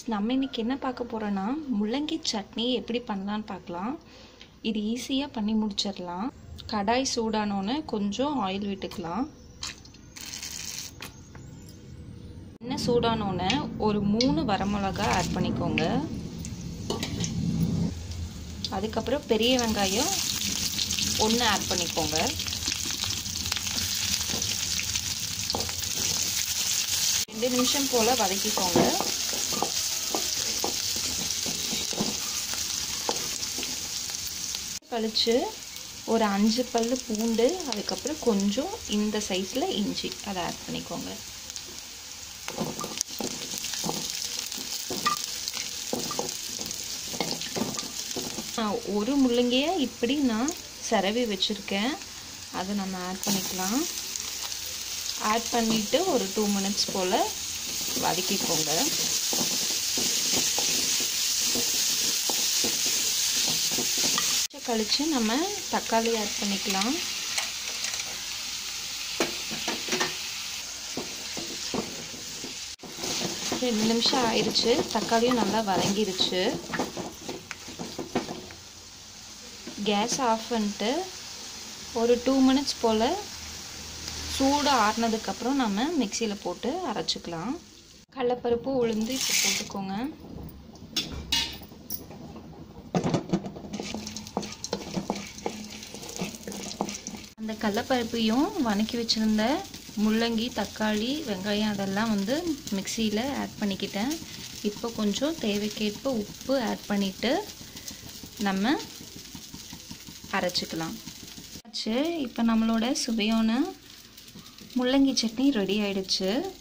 நம்ம இன்னைக்கு என்ன பார்க்க போகிறோன்னா முள்ளங்கி சட்னி எப்படி பண்ணலான்னு பார்க்கலாம் இது ஈஸியாக பண்ணி முடிச்சிடலாம் கடாய் சூடானோன்னு கொஞ்சம் ஆயில் விட்டுக்கலாம் எண்ணெய் சூடானோன்னு ஒரு மூணு வரமிளகா ஆட் பண்ணிக்கோங்க அதுக்கப்புறம் பெரிய வெங்காயம் ஒன்று ஆட் பண்ணிக்கோங்க ரெண்டு நிமிஷம் போல் வதக்கிக்கோங்க கழிச்சு ஒரு அஞ்சு பல் பூண்டு அதுக்கப்புறம் கொஞ்சம் இந்த சைஸில் இஞ்சி அதை ஆட் பண்ணிக்கோங்க ஒரு முள்ளங்கியை இப்படி நான் சிரவி வச்சுருக்கேன் அதை நம்ம ஆட் பண்ணிக்கலாம் ஆட் பண்ணிவிட்டு ஒரு டூ மினிட்ஸ் போல் வதக்கிக்கோங்க கழித்து நம்ம தக்காளி ஆட் பண்ணிக்கலாம் ரெண்டு நிமிஷம் ஆயிடுச்சு தக்காளியும் நல்லா வதங்கிருச்சு கேஸ் ஆஃப் பண்ணிட்டு ஒரு டூ மினிட்ஸ் போல் சூடு ஆறுனதுக்கப்புறம் நம்ம மிக்சியில் போட்டு அரைச்சிக்கலாம் கடலப்பருப்பு உளுந்து இப்போ போட்டுக்கோங்க அந்த கடலப்பருப்பையும் வணக்கி வச்சுருந்த முள்ளங்கி தக்காளி வெங்காயம் அதெல்லாம் வந்து மிக்சியில் ஆட் பண்ணிக்கிட்டேன் இப்போ கொஞ்சம் தேவைக்கேற்ப உப்பு ஆட் பண்ணிவிட்டு நம்ம அரைச்சிக்கலாம் ஆச்சு இப்போ நம்மளோட சுவையான முள்ளங்கி சட்னி ரெடி ஆயிடுச்சு